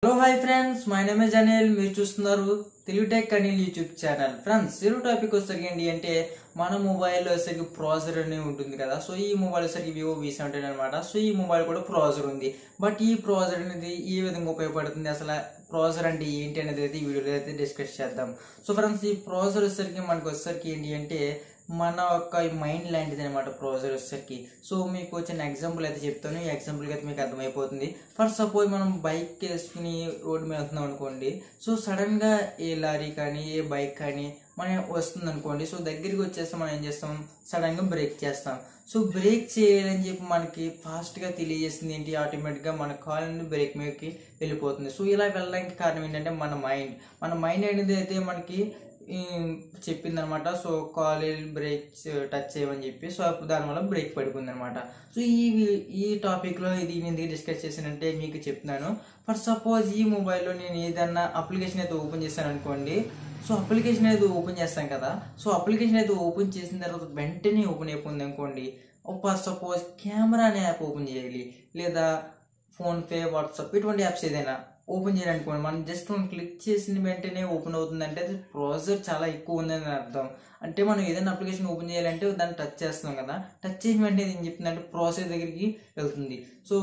hello hi friends my name is Anil మీరు చూస్తున్నారు Telugu tech Anil YouTube channel friends ఈరోజు topic వచ్చేసరికి ఏంటి అంటే మన మొబైల్లో వచ్చేసరికి ప్రాసెసర్ అనేది ఉంటుంది కదా సో ఈ మొబైల్ వచ్చేసరికి వివో వి సెవెంటీన్ అనమాట సో ఈ మొబైల్ కూడా ప్రాసెసర్ ఉంది బట్ ఈ ప్రాసెసర్ అనేది ఏ విధంగా ఉపయోగపడుతుంది అసలు ప్రాసెసర్ అంటే ఏంటి అనేది అయితే ఈ వీడియోలో అయితే డిస్కస్ చేద్దాం సో ఫ్రెండ్స్ ఈ ప్రాసెసర్ వచ్చేసరికి మనకు వచ్చేసరికి ఏంటి అంటే మన యొక్క మైండ్ లాంటిది అనమాట ప్రాసెసర్ వచ్చేసరికి సో మీకు వచ్చిన ఎగ్జాంపుల్ అయితే చెప్తాను ఈ ఎగ్జాంపుల్కి అయితే మీకు అర్థమైపోతుంది ఫర్ సపోజ్ మనం బైక్ వేసుకుని రోడ్డు మీద వెళ్తున్నాం అనుకోండి సో సడన్గా ఏ లారీ కానీ ఏ బైక్ కానీ మనం వస్తుంది అనుకోండి సో దగ్గరికి వచ్చేస్తే మనం ఏం చేస్తాం సడన్గా బ్రేక్ చేస్తాం సో బ్రేక్ చేయాలని చెప్పి మనకి ఫాస్ట్గా తెలియజేస్తుంది ఏంటి ఆటోమేటిక్గా మన కాల్ నుండి బ్రేక్ మీదకి వెళ్ళిపోతుంది సో ఇలా వెళ్ళడానికి కారణం ఏంటంటే మన మైండ్ మన మైండ్ అనేది అయితే మనకి చెప్పింది అనమాట సో కాలేజ్ బ్రేక్ టచ్ చేయమని చెప్పి సో అప్పుడు దానివల్ల బ్రేక్ పడిపోయింది అనమాట సో ఈ ఈ టాపిక్లో ఇది నేను ఎందుకు డిస్కస్ చేశానంటే మీకు చెప్తున్నాను ఫర్ సపోజ్ ఈ మొబైల్లో నేను ఏదన్నా అప్లికేషన్ అయితే ఓపెన్ చేశాను అనుకోండి సో అప్లికేషన్ అయితే ఓపెన్ చేస్తాం కదా సో అప్లికేషన్ అయితే ఓపెన్ చేసిన తర్వాత వెంటనే ఓపెన్ అయిపోయింది అనుకోండి ఫర్ సపోజ్ కెమెరా అనే యాప్ ఓపెన్ చేయాలి లేదా ఫోన్పే వాట్సాప్ ఇటువంటి యాప్స్ ఏదైనా ఓపెన్ చేయాలనుకోండి మనం జస్ట్ మనం క్లిక్ చేసిన వెంటనే ఓపెన్ అవుతుందంటే అది ప్రాసెసర్ చాలా ఎక్కువ ఉందని అర్థం అంటే మనం ఏదైనా అప్లికేషన్ ఓపెన్ చేయాలంటే దాన్ని టచ్ చేస్తాం కదా టచ్ చేసిన వెంటనే ఏం చెప్తుందంటే ప్రాసెసర్ దగ్గరికి వెళ్తుంది సో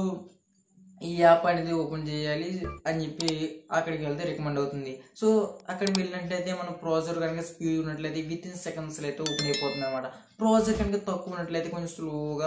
ఈ యాప్ అనేది ఓపెన్ చేయాలి అని చెప్పి అక్కడికి వెళ్తే రికమెండ్ అవుతుంది సో అక్కడికి వెళ్ళినట్లయితే మన ప్రాసెసర్ కనుక స్పీడ్ ఉన్నట్లయితే విత్ ఇన్ సెకండ్స్లో అయితే ఓపెన్ అయిపోతుంది అనమాట ప్రాసెసర్ కనుక తక్కువ ఉన్నట్లయితే కొంచెం స్లోగా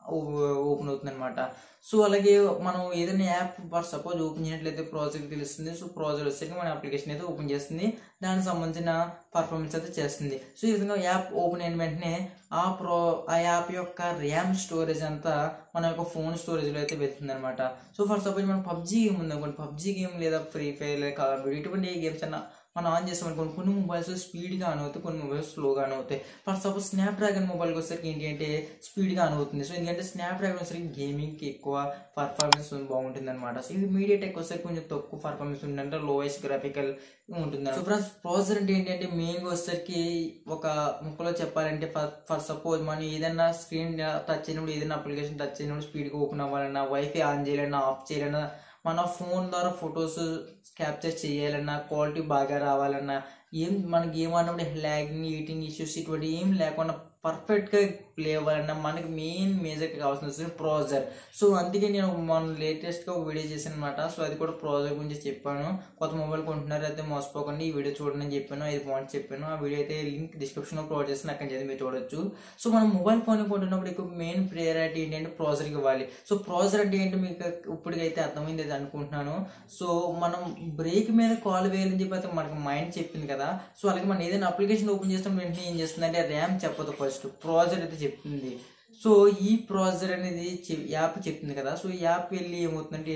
ఓపెన్ అవుతుంది అనమాట సో అలాగే మనం ఏదైనా యాప్ ఫర్ సపోజ్ ఓపెన్ చేయట్లయితే ప్రాజెక్ట్ తెలుస్తుంది సో ప్రాజెక్ట్ వచ్చేసరికి మన అప్లికేషన్ అయితే ఓపెన్ చేస్తుంది దానికి సంబంధించిన పర్ఫార్మెన్స్ అయితే చేస్తుంది సో ఈ విధంగా యాప్ ఓపెన్ అయిన వెంటనే ఆ ప్రో ఆ యాప్ యొక్క ర్యామ్ స్టోరేజ్ అంతా మన యొక్క ఫోన్ స్టోరేజ్లో అయితే వెళ్తుంది అనమాట సో ఫర్ సపోజ్ మనం పబ్జీ గేమ్ ఉంది అనుకోండి పబ్జీ గేమ్ లేదా ఫ్రీ ఫైర్ లేదా కాల్ ఆఫ్ డ్యూటీ ఇటువంటి ఏ గేమ్స్ అన్నా మనం ఆన్ చేస్తాం అనుకోండి కొన్ని మొబైల్స్ స్పీడ్గా ఆన్ అవుతాయి కొన్ని మొబైల్స్ స్లోగా ఆన్ అవుతాయి ఫర్ సపోజ్ స్నాప్ డ్రాగన్ మొబైల్కి వచ్చేసరికి ఏంటి అంటే స్పీడ్గా ఆన్ అవుతుంది సో ఎందుకంటే స్నాప్ డ్రాగన్ వచ్చేసరికి గేమింగ్కి ఎక్కువ పర్ఫార్మెన్స్ బాగుంటుంది అనమాట సో ఇది మీడియా టెక్ వచ్చేసరికి కొంచెం తక్కువ పర్ఫార్మెన్స్ ఉంటుందంటే లోయెస్ట్ గ్రాఫికల్ ఉంటుంది సో ఫ్రెండ్స్ ప్రాసెసర్ అంటే ఏంటంటే మెయిన్గా వచ్చేసరికి ఒక ముక్కలో చెప్పాలంటే ఫర్ ఫర్ సపోజ్ మనం ఏదైనా స్క్రీన్ టచ్ అయినప్పుడు ఏదైనా అప్లికేషన్ టచ్ అయినప్పుడు స్పీడ్గా ఓపెన్ అవ్వాలన్నా వైఫై ఆన్ చేయాలన్నా ఆఫ్ చేయాలన్నా మన ఫోన్ ద్వారా ఫొటోస్ క్యాప్చర్ చేయాలన్నా క్వాలిటీ బాగా రావాలన్నా ఏం మనకి ఏమన్నప్పుడు ల్యాగింగ్ ఈటింగ్ ఇష్యూస్ ఇటువంటి ఏం లేకుండా పర్ఫెక్ట్గా ప్లే అవ్వాలన్నా మనకి మెయిన్ మేజర్గా కావాల్సిన వస్తుంది ప్రాజెర్ సో అందుకే నేను మన లేటెస్ట్గా ఒక వీడియో చేశాను అనమాట సో అది కూడా ప్రాజెక్ట్ గురించి చెప్పాను కొత్త మొబైల్ కొంటున్నారు అయితే మోసపోకండి ఈ వీడియో చూడండి అని చెప్పాను ఐదు పాయింట్స్ చెప్పాను ఆ వీడియో అయితే లింక్ డిస్క్రిప్షన్లో ప్రొవైడ్ చేస్తాను అక్కడి నుంచి మీరు చూడొచ్చు సో మనం మొబైల్ ఫోన్ కొంటున్నప్పుడు ఎక్కువ మెయిన్ ప్రియారిటీ ఏంటంటే ప్రాజెర్కి ఇవ్వాలి సో ప్రాజెర్ అంటే ఏంటి మీకు ఇప్పటికైతే అర్థమైంది అది అనుకుంటున్నాను సో మనం బ్రేక్ మీద కాల్ వేయాలని చెప్పి అయితే మనకి మైండ్ చెప్పింది కదా సో అలాగే మనం ఏదైనా అప్లికేషన్ ఓపెన్ చేస్తాం వెంటనే ఏం చేస్తుందంటే ర్యామ్ చెప్పదు ఫస్ట్ ప్రాజెర్ అయితే చెప్తుంది సో ఈ ప్రాజెర్ అనేది యాప్ చెప్తుంది కదా సో ఈ యాప్ వెళ్ళి ఏమవుతుందంటే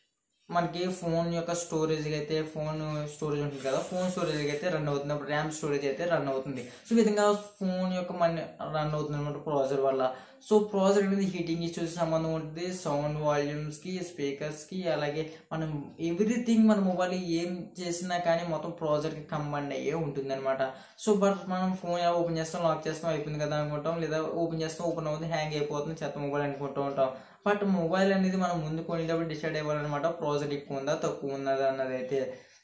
మనకి ఫోన్ యొక్క స్టోరేజ్ అయితే ఫోన్ స్టోరేజ్ ఉంటుంది కదా ఫోన్ స్టోరేజ్ అయితే రన్ అవుతుంది అప్పుడు ర్యామ్ స్టోరేజ్ అయితే రన్ అవుతుంది సో ఈ విధంగా ఫోన్ యొక్క మన రన్ అవుతుంది అనమాట ప్రాజెర్ వల్ల సో ప్రాజెర్ అనేది హీటింగ్ ఇష్యూస్ సంబంధం ఉంటుంది సౌండ్ వాల్యూమ్స్కి స్పీకర్స్కి అలాగే మనం ఎవ్రీథింగ్ మన మొబైల్ ఏం చేసినా కానీ మొత్తం ప్రాజెక్ట్కి కంబైండ్ అయ్యే ఉంటుంది అనమాట సో బట్ మనం ఫోన్ ఎలా ఓపెన్ చేస్తాం లాక్ చేస్తాం అయిపోయింది కదా అనుకుంటాం లేదా ఓపెన్ చేస్తాం ఓపెన్ అవుతుంది హ్యాంగ్ అయిపోతుంది చెత్త మొబైల్ అనుకుంటూ ఉంటాం బట్ మొబైల్ అనేది మనం ముందు కొనేటప్పుడు డిసైడ్ అవ్వాలన్నమాట ప్రాజెక్ట్ ఎక్కువ ఉందా తక్కువ ఉన్నదా అన్నది అయితే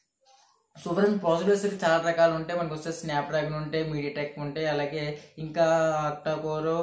సో ఫ్రెండ్స్ ప్రాసెసర్ చాలా రకాలు ఉంటాయి మనకు వస్తే స్నాప్ డ్రాగన్ ఉంటాయి మీడియాటెక్ ఉంటాయి అలాగే ఇంకా అక్టాకోరో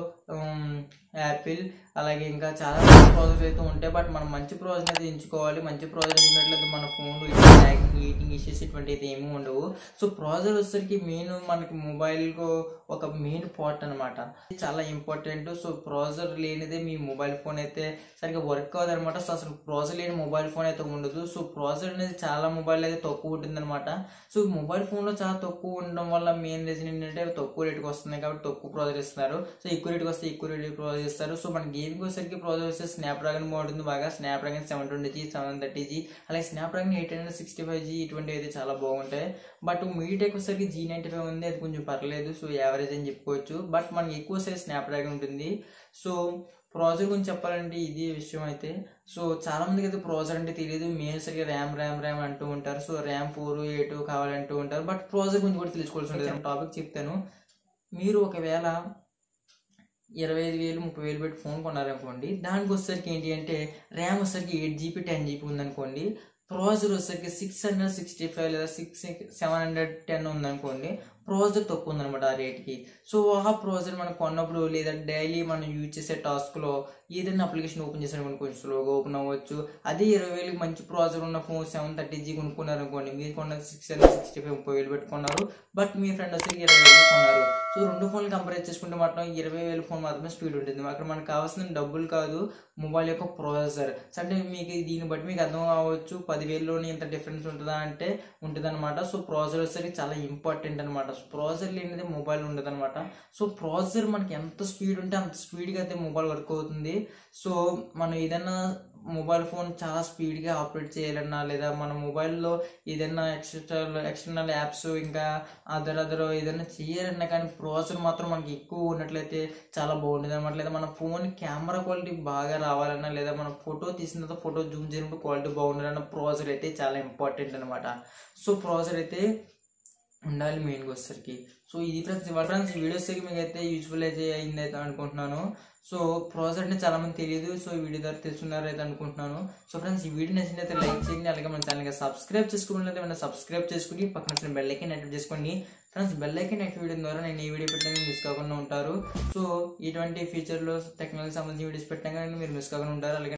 యాపిల్ అలాగే ఇంకా చాలా ప్రాసెసర్ అయితే ఉంటాయి బట్ మనం మంచి ప్రాసెసర్ అయితే ఎంచుకోవాలి మంచి ప్రాసెసర్ ఎంచుకున్నట్లయితే మన ఫోన్ హ్యాకింగ్ హీటింగ్ ఇష్యూస్ ఇటువంటి అయితే ఏమీ ఉండవు సో ప్రాసెసర్ వచ్చేసరికి మెయిన్ మనకి మొబైల్కు ఒక మెయిన్ పార్ట్ అనమాట చాలా ఇంపార్టెంట్ సో ప్రాసెసర్ లేనిదే మీ మొబైల్ ఫోన్ అయితే సరిగ్గా వర్క్ అవ్వదు అనమాట సో అసలు ప్రాసెసర్ లేని మొబైల్ ఫోన్ అయితే ఉండదు సో ప్రాసెసర్ అనేది చాలా మొబైల్ అయితే తక్కువ ఉంటుంది అనమాట సో మొబైల్ ఫోన్లో చాలా తక్కువ ఉండడం వల్ల మెయిన్ రీజన్ ఏంటంటే తక్కువ రేటుకి వస్తున్నాయి కాబట్టి తక్కువ ప్రాసెసర్ ఇస్తున్నారు సో ఎక్కువ రేటుకి వస్తే ఎక్కువ రేటుకి ప్రాసెసర్ ఇస్తారు సో మన గేమింగ్ వచ్చేసరికి ప్రాసెసర్ వస్తే స్నాప్ డ్రాగన్ బాగుంటుంది బాగా Snapdragon seven twenty G seven thirty G అలాగే Snapdragon eight hundred sixty five G ఇటువంటి అయితే చాలా బాగుంటాయి బట్ మీడియాటెక్ వచ్చేసరికి జీ నైంటీ ఫైవ్ ఉంది అది కొంచెం పర్లేదు సో యావరేజ్ అని చెప్పుకోవచ్చు బట్ మనకి ఎక్కువ సైజ్ స్నాప్ డ్రాగన్ ఉంటుంది సో ప్రాజెక్ట్ గురించి చెప్పాలంటే ఇది విషయం అయితే సో చాలా మందికి అయితే ప్రాజెక్ట్ అంటే తెలియదు మెయిన్ సరిగ్గా ర్యామ్ ర్యామ్ ర్యామ్ అంటూ ఉంటారు సో ర్యామ్ ఫోర్ ఎయిట్ కావాలంటూ ఉంటారు బట్ ప్రాజెక్ట్ గురించి కూడా తెలుసుకోవాల్సి ఉంటుంది టాపిక్ చెప్తాను మీరు ఒకవేళ ఇరవై ఐదు వేలు ముప్పై వేలు పెట్టి ఫోన్ కొన్నారనుకోండి దానికి వచ్చేసరికి ఏంటి అంటే ర్యామ్ వచ్చేసరికి ఎయిట్ జీబీ టెన్ జీబీ ఉందనుకోండి ప్రాసెసర్ వచ్చేసరికి సిక్స్ హండ్రెడ్ సిక్స్టీ ఫైవ్ లేదా సిక్స్ సెవెన్ హండ్రెడ్ టెన్ ఉందనుకోండి ప్రాసెసర్ తక్కువ ఉందన్నమాట ఆ రేట్కి సో ఆ ప్రాసెసర్ మనం కొన్నప్పుడు లేదా డైలీ మనం యూజ్ చేసే టాస్క్లో ఏదైనా అప్లికేషన్ ఓపెన్ చేసామనుకో కొంచెం స్లోగా ఓపెన్ అవ్వచ్చు అదే ఇరవై వేలకి మంచి ప్రాసెసర్ ఉన్న ఫోన్ సెవెన్ థర్టీ జీ కొనుక్కున్నారు అనుకోండి మీరు కొన్నది సిక్స్ హండ్రెడ్ సిక్స్టీ ఫైవ్ ముప్పై వేలు పెట్టుకున్నారు బట్ మీ ఫ్రెండ్ వచ్చేసి ఇరవై వేలు కొన్నారు సో రెండు ఫోన్లు కంపేర్ చేసుకుంటే మాత్రం ఇరవై వేల ఫోన్ మాత్రమే స్పీడ్ ఉంటుంది అక్కడ మనకు కావాల్సిన డబ్బులు కాదు మొబైల్ యొక్క ప్రాసెసర్ అంటే మీకు దీన్ని బట్టి మీకు అర్థం అవ్వచ్చు పదివేల్లోనే ఇంత డిఫరెన్స్ ఉంటుందా అంటే ఉంటుంది అనమాట సో ప్రాసెసర్ వచ్చేసరికి చాలా ఇంపార్టెంట్ అనమాట ప్రాసెసర్ లేనిది మొబైల్ ఉండదు అనమాట సో ప్రాసెసర్ మనకి ఎంత స్పీడ్ ఉంటే అంత స్పీడ్గా అయితే మొబైల్ వర్క్ అవుతుంది సో మనం ఏదైనా మొబైల్ ఫోన్ చాలా స్పీడ్గా ఆపరేట్ చేయాలన్నా లేదా మన మొబైల్లో ఏదైనా ఎక్స్టర్నల్ ఎక్స్టర్నల్ యాప్స్ ఇంకా అదర్ అదర్ ఏదైనా చేయాలన్నా కానీ ప్రాసెసర్ మాత్రం మనకి ఎక్కువ ఉన్నట్లయితే చాలా బాగుంటుంది అనమాట లేదా మన ఫోన్ కెమెరా క్వాలిటీ బాగా రావాలన్నా లేదా మనం ఫోటో తీసిన తర్వాత ఫోటో జూమ్ చేసినప్పుడు క్వాలిటీ బాగుండాలన్న ప్రాసెసర్ అయితే చాలా ఇంపార్టెంట్ అనమాట సో ప్రాసెసర్ అయితే ఉండాలి మెయిన్గా వచ్చేసరికి సో ఇది ఫ్రెండ్స్ ఇవాళ ఫ్రెండ్స్ వీడియో వచ్చేసరికి మీకు అయితే యూజ్ఫుల్ అయితే అయింది అయితే అనుకుంటున్నాను సో ప్రాసెస్ అంటే చాలా మంది తెలియదు సో ఈ వీడియో ద్వారా తెలుసుకున్నారు అయితే అనుకుంటున్నాను సో ఫ్రెండ్స్ ఈ వీడియో నచ్చినైతే లైక్ చేయండి అలాగే మన ఛానల్కి సబ్స్క్రైబ్ చేసుకున్నట్లయితే మన సబ్స్క్రైబ్ చేసుకుని పక్కన వచ్చిన బెల్ ఐకన్ యాక్టివ్ చేసుకోండి ఫ్రెండ్స్ బెల్ ఐకన్ యాక్టివ్ చేయడం ద్వారా నేను ఈ వీడియో పెట్టినా మిస్ కాకుండా ఉంటారు సో ఇటువంటి ఫీచర్లో టెక్నాలజీ సంబంధించిన వీడియోస్ పెట్టినా కానీ మీరు మిస్ కాకుండా ఉంటారు అలాగే